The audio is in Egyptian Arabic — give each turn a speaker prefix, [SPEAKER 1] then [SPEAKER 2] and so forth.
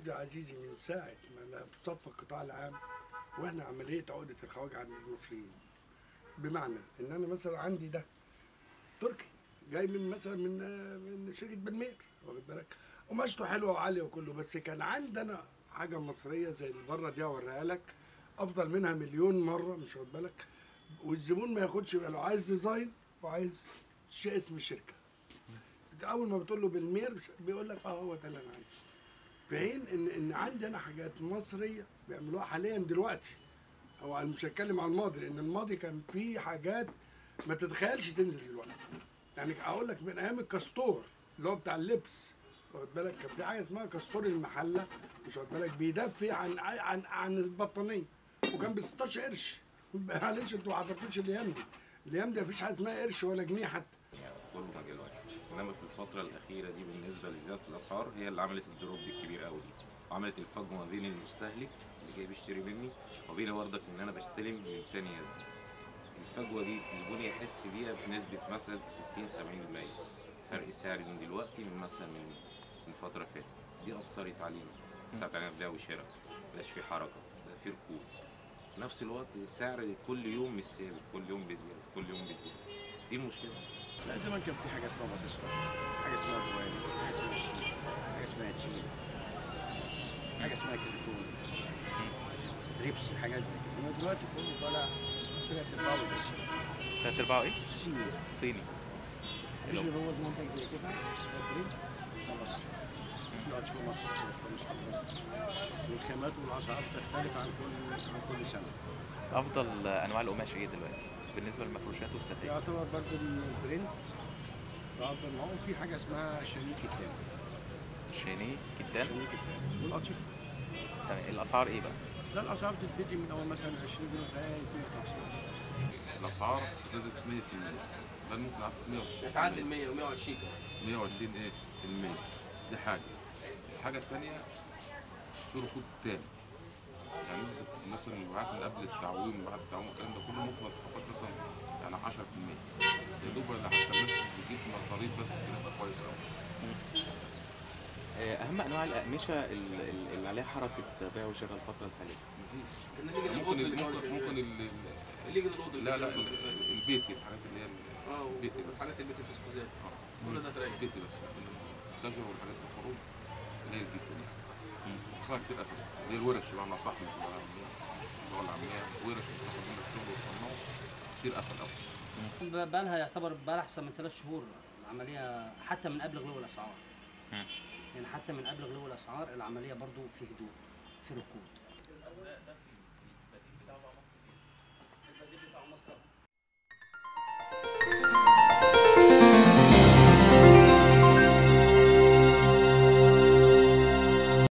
[SPEAKER 1] عندي عزيزي من ساعه ما صفى القطاع العام واحنا عمليه عقده الخواجه عند المصريين بمعنى ان انا مثلا عندي ده تركي جاي من مثلا من من شركه بالمير واخد بالك قماشته حلوه وعاليه وكله بس كان عندنا حاجه مصريه زي اللي بره دي اوريها لك افضل منها مليون مره مش واخد بالك والزبون ما ياخدش باله عايز ديزاين وعايز شيء اسم الشركه اول ما بتقول له بالمير بيقول لك اه هو ده اللي انا عايزه في حين ان ان عندي انا حاجات مصريه بيعملوها حاليا دلوقتي او أنا مش هتكلم عن الماضي لان الماضي كان فيه حاجات ما تتخيلش تنزل دلوقتي يعني اقول لك من ايام الكاستور اللي هو بتاع اللبس واخد بالك كان في حاجه اسمها كاستور المحله مش واخد بالك بيدافع عن عن عن البطانيه وكان ب 16 قرش معلش انتوا ما حضرتوش الايام دي الايام دي مفيش حاجه اسمها قرش ولا جنيه حتى
[SPEAKER 2] كله مجال واحد انما في الفتره الاخيره دي بالنسبه لزياده الاسعار هي اللي عملت الدروب الكبير قوي دي وعملت الفجوه ما بين المستهلك اللي جاي بيشتري مني وبين برضك ان انا بستلم من التاني يد الفجوه دي الزبون يحس بيها بنسبه مثلا 60 70% فرق سعري من دلوقتي من مثلا من من فتره فاتت دي اثرت علينا اثرت علينا في بيع وشراء مبقاش في حركه بقى في ركود في نفس الوقت سعر كل يوم مش ثابت كل يوم بزياده كل يوم بزياده دي المشكله
[SPEAKER 3] لا زمان كان في حاجه اسمها باتيستا حاجه اسمها جواني حاجه اسمها شيل حاجه اسمها تشيل حاجه اسمها كريتون ريبس حاجات زي كده انما دلوقتي كله طالع طلع تطلع بس
[SPEAKER 4] تلات ارباعه ايه؟
[SPEAKER 3] صيني
[SPEAKER 4] صيني
[SPEAKER 3] مش اللي هو منتج زي كده تدريب في مصر في أرض في مصر في مستقبل والخامات والاسعار تختلف عن كل عن كل سنه
[SPEAKER 4] افضل انواع القماش ايه دلوقتي بالنسبه للمفروشات والستاير
[SPEAKER 3] يعتبر برضه البرنت بأفضل نوع وفي حاجه اسمها شريك التاني
[SPEAKER 4] شيني كتان
[SPEAKER 3] شريك التاني والقطيف
[SPEAKER 4] تمام الاسعار ايه بقى؟
[SPEAKER 3] لا الاسعار بتبتدي من اول مثلا 20 جنيه لغايه 250
[SPEAKER 5] الاسعار زادت 100% بل ممكن عدت 120
[SPEAKER 6] تعدي 100 و120 كمان
[SPEAKER 5] 120 ايه المية دي حاجه الحاجه الثانيه في ركود تاني يعني نسبة مثلا المبيعات من قبل التعويم وبعد التعويم والكلام ده كله ممكن ما تتخطاش مثلا يعني 10% يا دوب اللي حتى الناس بتجيب مصاريف بس كده يبقى كويس قوي بس
[SPEAKER 4] آه، اهم انواع الاقمشه ال- ال- اللي عليها حركه بيع وشراء الفتره الحاليه
[SPEAKER 5] مفيش
[SPEAKER 6] كنا نيجي
[SPEAKER 5] ممكن
[SPEAKER 6] ناخد
[SPEAKER 5] ال-
[SPEAKER 6] اللي
[SPEAKER 5] ممكن ممكن ال-
[SPEAKER 6] اللي يجي الاوضه
[SPEAKER 5] لا لا ال- البيتي الحاجات اللي هي ال-
[SPEAKER 6] اه
[SPEAKER 5] البيتي بس
[SPEAKER 6] حاجات البيت الفسكوزات
[SPEAKER 5] آه.
[SPEAKER 6] كل ده تريح
[SPEAKER 5] البيتي بس التاجر والحاجات الخروج اللي هي البيتي دي خصوصا كتير قفلت اللي هي الورش بمعنى صح مش اللغه العاميه اللغه العاميه ورش اللي بتاخد منك شغل وتصنعه كتير قفل قوي
[SPEAKER 7] بقى لها يعتبر بقى لها احسن من ثلاث شهور العمليه حتى من قبل غلو الاسعار
[SPEAKER 4] مم.
[SPEAKER 7] يعني حتى من قبل غلو الاسعار العمليه برضو في هدوء في ركود